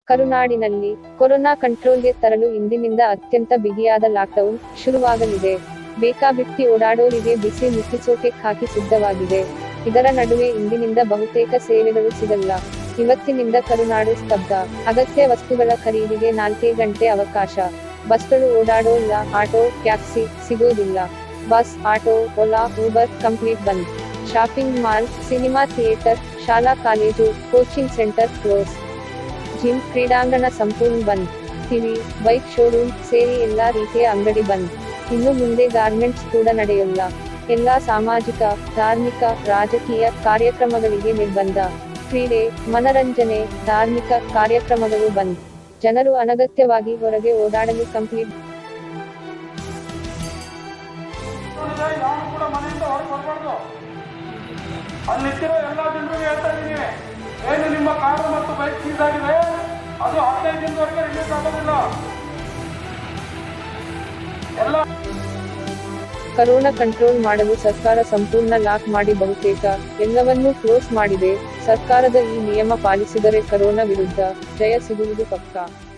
ಕರುನಾಡಿನಲ್ಲಿ corona ಕಂಟ್ರೋಲ್ಗೆ ತರಲು ಇಂದಿನಿಂದ ಅತ್ಯಂತ ಬಿಗಿಯಾದ ಲಾಕ್ಡೌನ್ ಶುರುವಾಗಲಿದೆ ಬೇಕಾಬಿಟ್ಟಿ ಓಡಾಡೋರಿಗೆ ಬಿಸಿ ಮುಟ್ಟಿಸೋಕೆ ಖಾಕಿ ಸಿದ್ಧವಾಗಿದೆ ಇದರ ನಡುವೆ ಇಂದಿನಿಂದ ಬಹುತೇಕ ಸೇವೆಗಳು ಸಿಗಲ್ಲ ಇವತ್ತಿನಿಂದ ಕರುನಾಡು ಸ್ತಬ್ಧ ಅಗತ್ಯ ವಸ್ತುಗಳ ಖರೀದಿಗೆ ನಾಲ್ಕೇ ಗಂಟೆ ಅವಕಾಶ ಬಸ್ಗಳು ಓಡಾಡೋಲ್ಲ ಆಟೋ ಟ್ಯಾಕ್ಸಿ ಸಿಗೋದಿಲ್ಲ bus auto Ola Uber complete bandh shopping mall cinema theatre ಶಾಲಾ college coaching centre close gym ಕ್ರೀಡಾಂಗಣ ಸಂಪೂರ್ಣ ಬಂದ್ ಟಿವಿ ಬೈಕ್ ಶೋರೂಮ್ ಸೇರಿ ಎಲ್ಲಾ ರೀತಿಯ ಅಂಗಡಿ ಬಂದ್ ಇನ್ನು ಮುಂದೆ ಗಾರ್ಮೆಂಟ್ಸ್ ಕೂಡ ನಡೆಯಲ್ಲ ಎಲ್ಲಾ ಸಾಮಾಜಿಕ ಧಾರ್ಮಿಕ ರಾಜಕೀಯ ಕಾರ್ಯಕ್ರಮಗಳಿಗೆ ನಿರ್ಬಂಧ ಕ್ರೀಡೆ ಮನರಂಜನೆ ಧಾರ್ಮಿಕ ಕಾರ್ಯಕ್ರಮಗಳು ಬಂದ್ ಜನರು ಅನಗತ್ಯವಾಗಿ ಹೊರಗೆ ಓಡಾಡಲು ಕಂಪ್ಲೀಟ್ ಇದೆ, ಯಾರು ಕೂಡ ಮನೆಯಿಂದ ಹೊರಗೆ ಬರಬಾರ್ದು ಅಲ್ಲಿ ನಿಂತಿರೋ ಎಲ್ಲ ಜನರಿಗೆ ಹೇಳ್ತಾ ಇದ್ದೀನಿ ಏನು ನಿಮ್ಮ ಕಾರು ಮತ್ತು ಬೈಕ್ ಸೀಸ್ ಆಗಿದೆ ಅದು ಹದಿನೈದು ದಿನದವರೆಗೆ ರಿಲೀಸ್ ಆಗೋದಿಲ್ಲ ಎಲ್ಲ ಕರೋನಾ ಕಂಟ್ರೋಲ್ ಮಾಡಲು ಸರ್ಕಾರ ಸಂಪೂರ್ಣ ಲಾಕ್ ಮಾಡಿ ಬಹುತೇಕ ಎಲ್ಲವನ್ನೂ ಕ್ಲೋಸ್ ಮಾಡಿದೆ ಸರ್ಕಾರದ ಈ ನಿಯಮ ಪಾಲಿಸಿದರೆ ಕರೋನಾ ವಿರುದ್ಧ ಜಯ ಸಿಗುವುದು ಪಕ್ಕಾ